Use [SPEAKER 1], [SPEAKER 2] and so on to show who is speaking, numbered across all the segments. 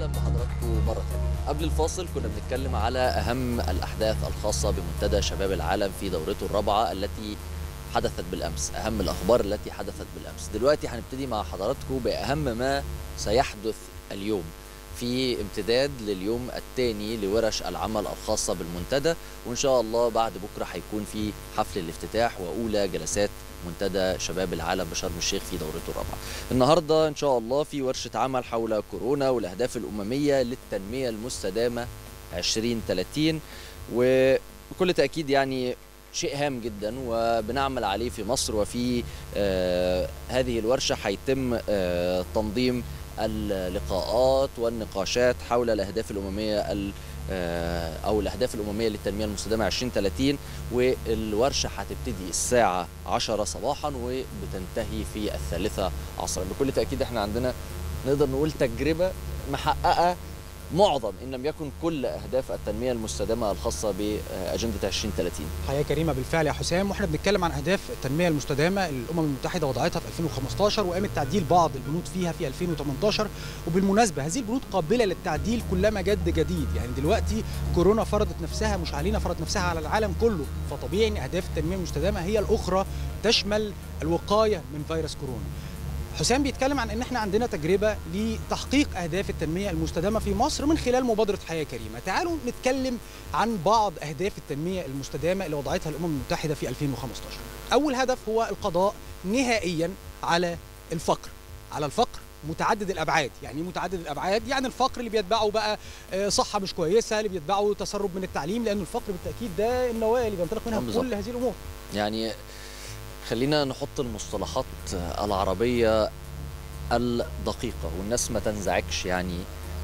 [SPEAKER 1] وسهلا بحضراتكم مرة ثانية. قبل الفاصل كنا بنتكلم على أهم الأحداث الخاصة بمنتدى شباب العالم في دورته الرابعة التي حدثت بالأمس، أهم الأخبار التي حدثت بالأمس. دلوقتي هنبتدي مع حضراتكم بأهم ما سيحدث اليوم في امتداد لليوم الثاني لورش العمل الخاصة بالمنتدى وإن شاء الله بعد بكرة هيكون في حفل الافتتاح وأولى جلسات منتدى شباب العالم بشرم الشيخ في دورته الرابعة النهاردة إن شاء الله في ورشة عمل حول كورونا والأهداف الأممية للتنمية المستدامة 2030 وبكل تأكيد يعني شيء هام جدا وبنعمل عليه في مصر وفي آه هذه الورشة هيتم آه تنظيم اللقاءات والنقاشات حول الأهداف الأممية أو الأهداف الأممية للتنمية المستدامة 2030 والورشة هتبتدي الساعة 10 صباحا وبتنتهي في الثالثة عصرا بكل تأكيد احنا عندنا نقدر نقول تجربة محققة معظم ان لم يكن كل اهداف التنميه المستدامه الخاصه باجنده 2030
[SPEAKER 2] حياه كريمه بالفعل يا حسام واحنا بنتكلم عن اهداف التنميه المستدامه اللي الامم المتحده وضعتها في 2015 وقامت تعديل بعض البنود فيها في 2018 وبالمناسبه هذه البنود قابله للتعديل كلما جد جديد يعني دلوقتي كورونا فرضت نفسها مش علينا فرضت نفسها على العالم كله فطبيعي ان اهداف التنميه المستدامه هي الاخرى تشمل الوقايه من فيروس كورونا حسام بيتكلم عن ان احنا عندنا تجربه لتحقيق اهداف التنميه المستدامه في مصر من خلال مبادره حياه كريمه تعالوا نتكلم عن بعض اهداف التنميه المستدامه اللي وضعتها الامم المتحده في 2015 اول هدف هو القضاء نهائيا على الفقر على الفقر متعدد الابعاد يعني متعدد الابعاد يعني الفقر اللي بيتبعه بقى صحه مش كويسه اللي بيتبعه تسرب من التعليم لان الفقر بالتاكيد ده النوايا اللي بينطلق منها كل هذه الامور
[SPEAKER 1] يعني خلينا نحط المصطلحات العربية الدقيقة والناس ما تنزعجش يعني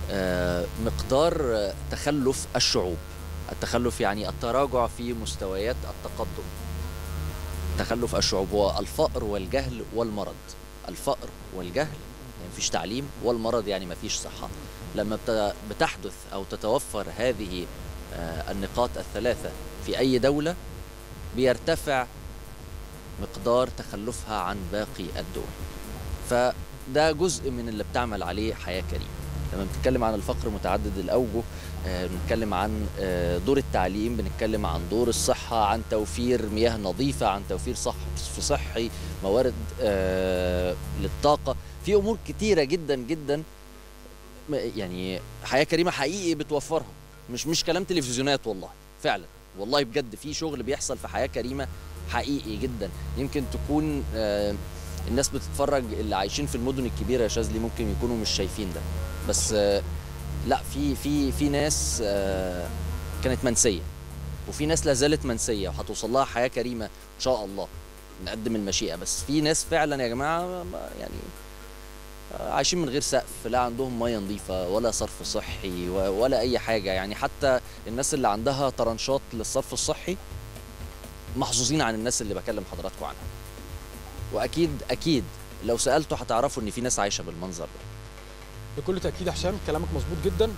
[SPEAKER 1] مقدار تخلف الشعوب التخلف يعني التراجع في مستويات التقدم تخلف الشعوب هو الفقر والجهل والمرض الفقر والجهل يعني مفيش تعليم والمرض يعني مفيش صحة لما بتحدث أو تتوفر هذه النقاط الثلاثة في أي دولة بيرتفع مقدار تخلفها عن باقي الدول فده جزء من اللي بتعمل عليه حياة كريمة لما بنتكلم عن الفقر متعدد الأوجه بنتكلم عن دور التعليم بنتكلم عن دور الصحة عن توفير مياه نظيفة عن توفير صح في صحي موارد للطاقة في أمور كتيرة جدا جدا يعني حياة كريمة حقيقي بتوفرها مش مش كلام تلفزيونات والله فعلا والله بجد في شغل بيحصل في حياة كريمة حقيقي جدا يمكن تكون آه الناس بتتفرج اللي عايشين في المدن الكبيره يا شاذلي ممكن يكونوا مش شايفين ده بس آه لا في في في ناس آه كانت منسيه وفي ناس لا زالت منسيه وهتوصل لها حياه كريمه ان شاء الله نقدم المشيئه بس في ناس فعلا يا جماعه يعني عايشين من غير سقف لا عندهم ميه نظيفه ولا صرف صحي ولا اي حاجه يعني حتى الناس اللي عندها طرنشات للصرف الصحي محظوظين عن الناس اللي بكلم حضراتكم عنها واكيد اكيد لو سالته هتعرفوا ان في ناس عايشه بالمنظر ده
[SPEAKER 2] بكل تاكيد يا هشام كلامك مظبوط جدا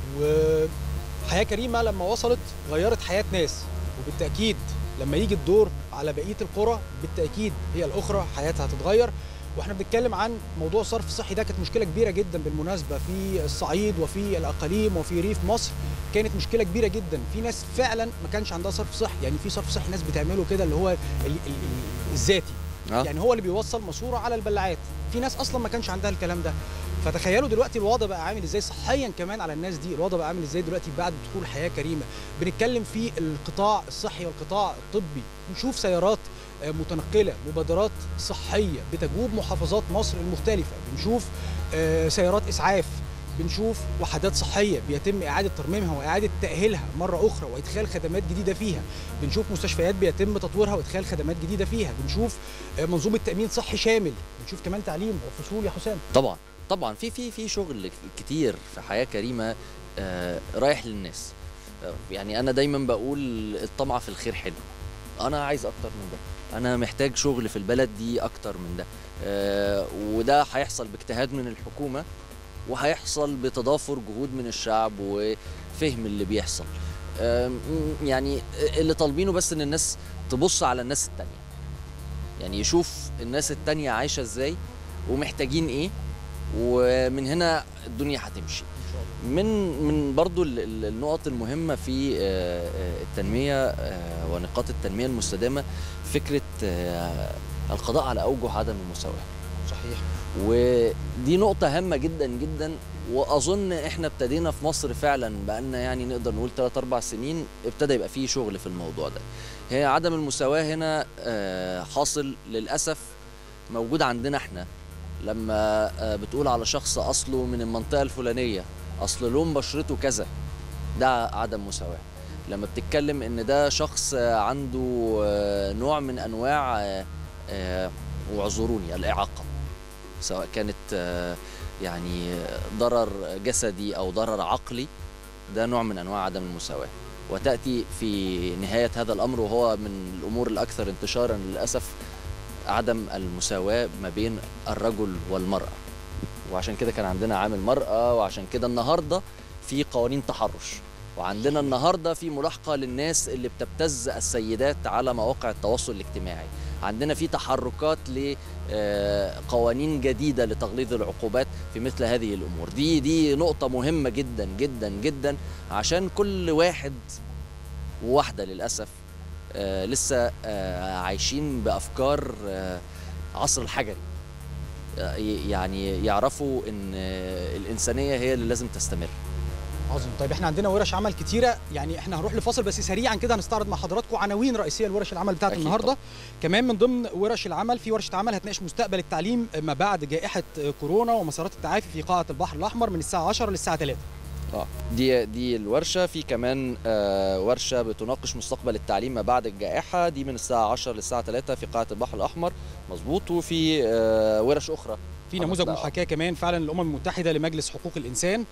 [SPEAKER 2] وحياه كريمه لما وصلت غيرت حياه ناس وبالتاكيد لما يجي الدور على بقيه القرى بالتاكيد هي الاخرى حياتها هتتغير واحنا بنتكلم عن موضوع الصرف الصحي ده كانت مشكله كبيره جدا بالمناسبه في الصعيد وفي الاقاليم وفي ريف مصر كانت مشكله كبيره جدا في ناس فعلا ما كانش عندها صرف صحي يعني في صرف صحي ناس بتعمله كده اللي هو ال ال ال الذاتي آه. يعني هو اللي بيوصل ماسوره على البلاعات في ناس اصلا ما كانش عندها الكلام ده فتخيلوا دلوقتي الوضع بقى عامل ازاي صحيا كمان على الناس دي الوضع بقى عامل ازاي دلوقتي بعد دخول حياه كريمه بنتكلم في القطاع الصحي والقطاع الطبي نشوف سيارات متنقله مبادرات صحيه بتجوب محافظات مصر المختلفه بنشوف سيارات اسعاف بنشوف وحدات صحيه بيتم اعاده ترميمها واعاده تاهيلها مره اخرى وادخال خدمات جديده فيها بنشوف مستشفيات بيتم تطويرها وادخال خدمات جديده فيها بنشوف منظومه تامين صحي شامل بنشوف كمان تعليم وفصول يا حسام
[SPEAKER 1] طبعا طبعا في في في شغل كتير في حياه كريمه آه رايح للناس آه يعني انا دايما بقول الطمع في الخير حلو انا عايز اكتر من ده انا محتاج شغل في البلد دي اكتر من ده آه وده هيحصل باجتهاد من الحكومه وهيحصل بتضافر جهود من الشعب وفهم اللي بيحصل يعني اللي طالبينه بس ان الناس تبص على الناس التانية يعني يشوف الناس التانية عايشة ازاي ومحتاجين ايه ومن هنا الدنيا هتمشي
[SPEAKER 2] شاء الله
[SPEAKER 1] من من برضو ال- ال- النقط المهمة في آه، آه، التنمية آه، ونقاط التنمية المستدامة فكرة آه، القضاء على أوجه عدم المساواة
[SPEAKER 2] صحيح
[SPEAKER 1] ودي نقطة هامة جدا جدا وأظن إحنا ابتدينا في مصر فعلا بقالنا يعني نقدر نقول 3 4 سنين ابتدى يبقى فيه شغل في الموضوع ده. هي عدم المساواة هنا آه، حاصل للأسف موجود عندنا إحنا لما آه، بتقول على شخص أصله من المنطقة الفلانية أصل لون بشرته كذا ده عدم مساواة. لما بتتكلم إن ده شخص آه، عنده آه، نوع من أنواع آه، آه، واعذروني الإعاقة سواء كانت آه، يعني ضرر جسدي او ضرر عقلي ده نوع من انواع عدم المساواه وتاتي في نهايه هذا الامر وهو من الامور الاكثر انتشارا للاسف عدم المساواه ما بين الرجل والمراه وعشان كده كان عندنا عامل مراه وعشان كده النهارده في قوانين تحرش وعندنا النهارده في ملاحقه للناس اللي بتبتز السيدات على مواقع التواصل الاجتماعي عندنا في تحركات لقوانين جديده لتغليظ العقوبات في مثل هذه الامور دي دي نقطه مهمه جدا جدا جدا عشان كل واحد وواحده للاسف آه، لسه آه، عايشين بافكار آه، عصر الحجري آه، ي- يعني يعرفوا ان آه، الانسانيه هي اللي لازم تستمر
[SPEAKER 2] عظيم طيب احنا عندنا ورش عمل كتيره يعني احنا هنروح لفاصل بس سريعا كده هنستعرض مع حضراتكم عناوين رئيسيه لورش العمل بتاعت
[SPEAKER 1] أكيد
[SPEAKER 2] النهارده
[SPEAKER 1] طبعاً.
[SPEAKER 2] كمان من ضمن ورش العمل في ورشه عمل هتناقش مستقبل التعليم ما بعد جائحه كورونا ومسارات التعافي في قاعه البحر الاحمر من الساعه 10 للساعه 3
[SPEAKER 1] اه دي دي الورشه في كمان آه ورشه بتناقش مستقبل التعليم ما بعد الجائحه دي من الساعه 10 للساعه 3 في قاعه البحر الاحمر مظبوط وفي آه ورش اخرى
[SPEAKER 2] في
[SPEAKER 1] خلاص
[SPEAKER 2] نموذج
[SPEAKER 1] بقى.
[SPEAKER 2] محاكاه كمان فعلا للامم المتحده لمجلس حقوق الانسان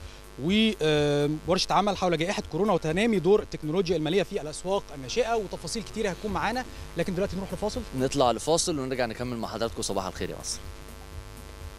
[SPEAKER 2] وورشه عمل حول جائحه كورونا وتنامي دور التكنولوجيا الماليه في الاسواق الناشئه وتفاصيل كتيره هتكون معانا لكن دلوقتي نروح لفاصل
[SPEAKER 1] نطلع لفاصل ونرجع نكمل مع حضراتكم صباح الخير يا مصر